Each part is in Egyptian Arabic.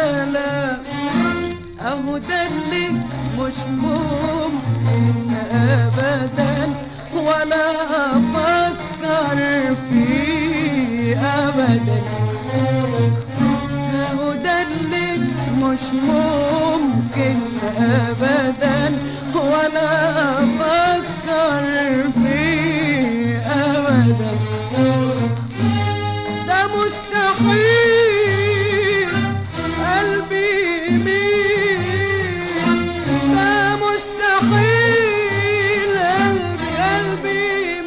كلام اهو ده اللي مش ممكن ابدا ولا افكر فيه ابدا اهو ده اللي مش ممكن ابدا ولا افكر فيه ابدا ده مستحيل قلبي يميل ده مستحيل قلبي قلبي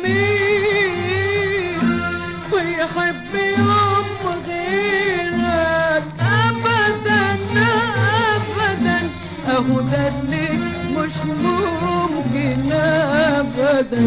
يميل ويحب يوم غيرك ابدا ابدا اهو ده اللي مش ممكن ابدا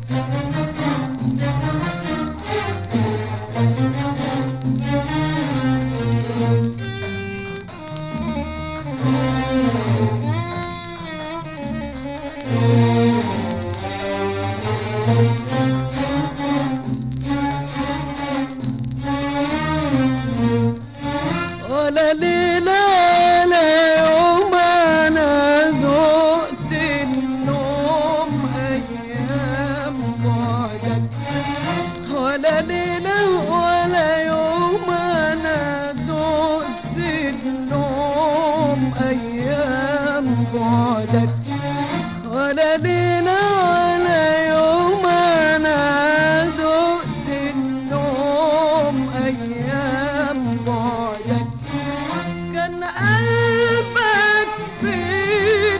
ولا ليلة ولا يوم أنا ذقت النوم أيام بعدك ولا ليلة ولا يوم أنا ذقت النوم أيام بعدك ولا ليلة ولا يوم أنا ذقت النوم أيام بعدك كان قلبك فين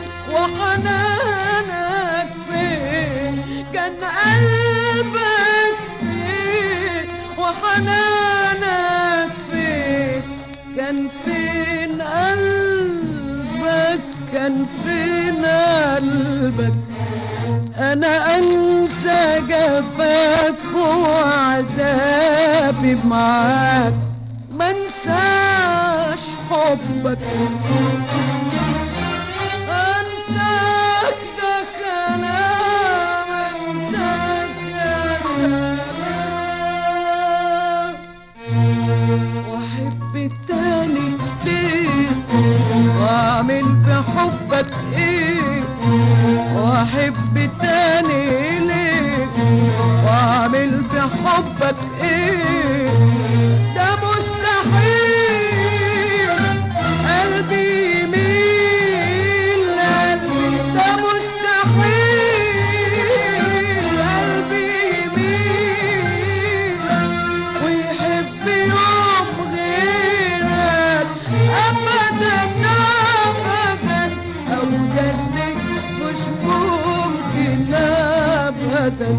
وحنانك فين كان قلبك فين وحنانك فين كان فين قلبك كان فين قلبك انا انسى جفاك وعذابي معاك ما انساش حبك انساك ده كلام انساك يا سلام واحب التاني ليه واعمل في حبك ايه واحب التاني ليه واعمل في حبك ايه ده مستحيل قلبي يميل قلبي ده مستحيل قلبي يميل ويحب يوم غيرك ابدا ابدا او جنك مش ممكن ابدا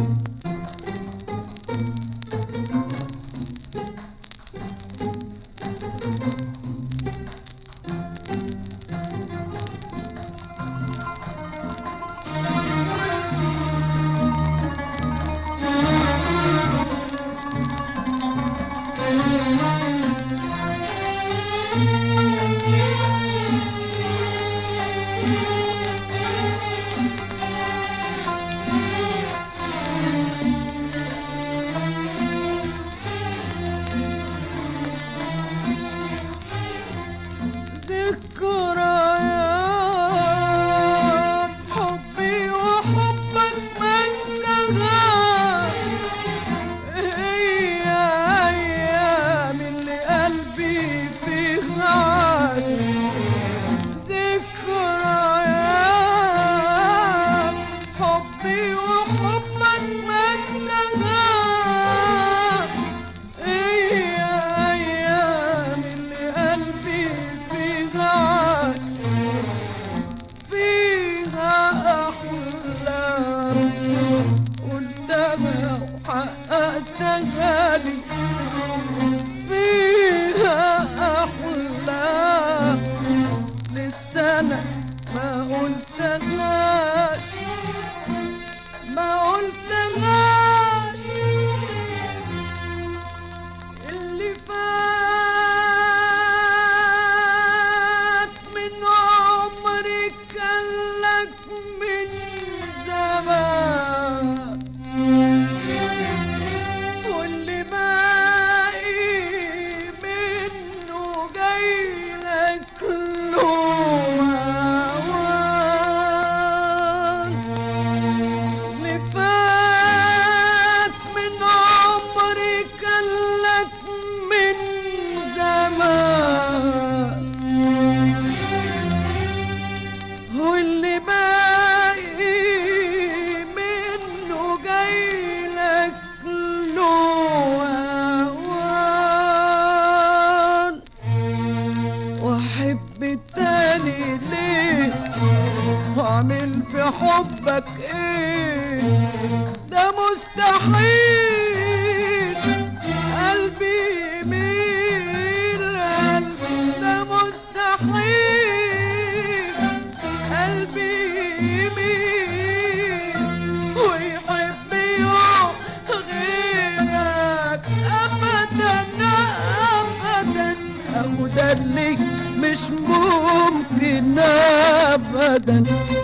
ذكريات حبي وحبك ما انساها هي ايام اللي قلبي فيها عاش ذكريات حبي وحبك ما انساها هي ايام اللي قلبي فيها عاش فيها أحلام قلتها وحققتها لي فيها أحلام لسه أنا ما قلتهاش ما قلتهاش اللي فات من عمري كان لك من زمان واللي باقي منه جاي لك واحب التاني ليه واعمل في حبك ايه ده مستحيل قلبي يميل قلبي ده مستحيل قلبي يميل ويحب يوم غيرك ابدا ابدا او ده اللي مش ممكن ابدا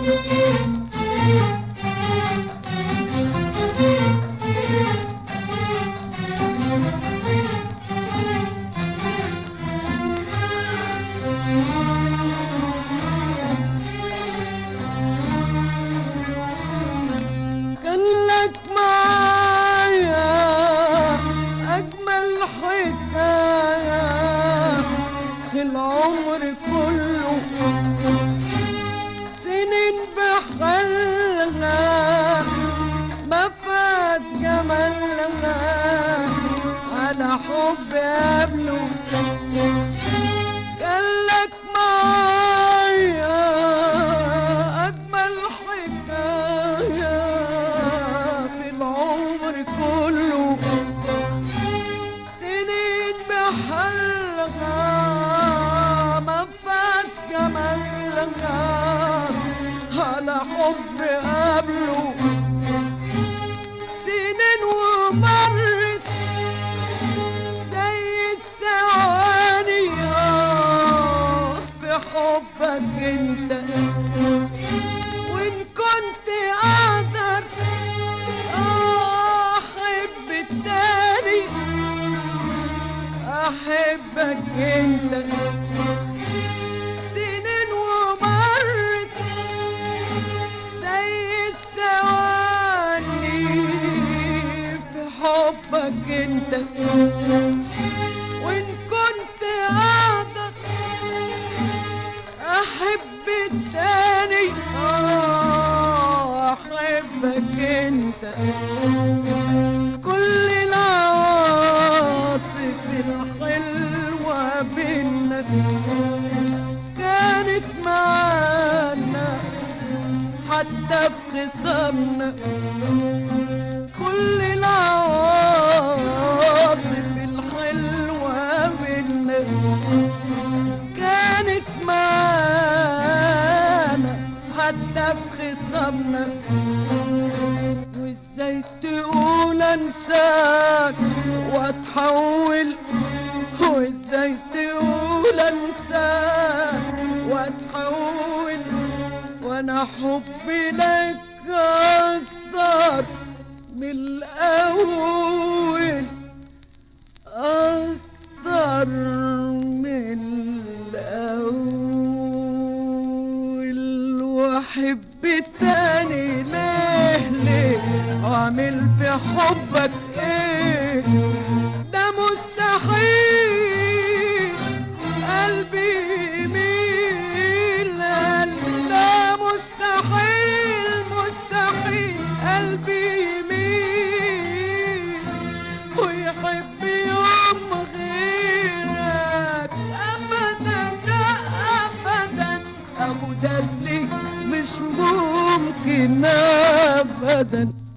كان لك معايا أجمل حكاية في العمر كله سنين بحالها ما فات جمالها على حب قبله كان لك معايا أجمل حكاية في العمر كله سنين بحلقة ما فات جمالها على حب قبله سنين ومرت زي الثواني آه، في حبك انت وان كنت اقدر آه، احب التاني احبك انت سنين ومرت زي الثواني في حبك انت وان كنت اقدر احب التاني آه، احبك انت كل العواطف الحلوة بينا كانت معانا حتى في خصامنا كل العواطف الحلوة بينا كانت معانا حتى في خصامنا وازاي تقول انساك واتحول وازاي تقول انساك واتحول وانا حبي لك اكتر من الاول اكتر من الاول واحب التاني ليه ليه واعمل في حبك ايه ده مستحيل قلبي يميل قلبي ده مستحيل مستحيل قلبي يميل ويحب يوم غيرك ابدا لا ابدا ابو ده اللي مش ممكن ابدا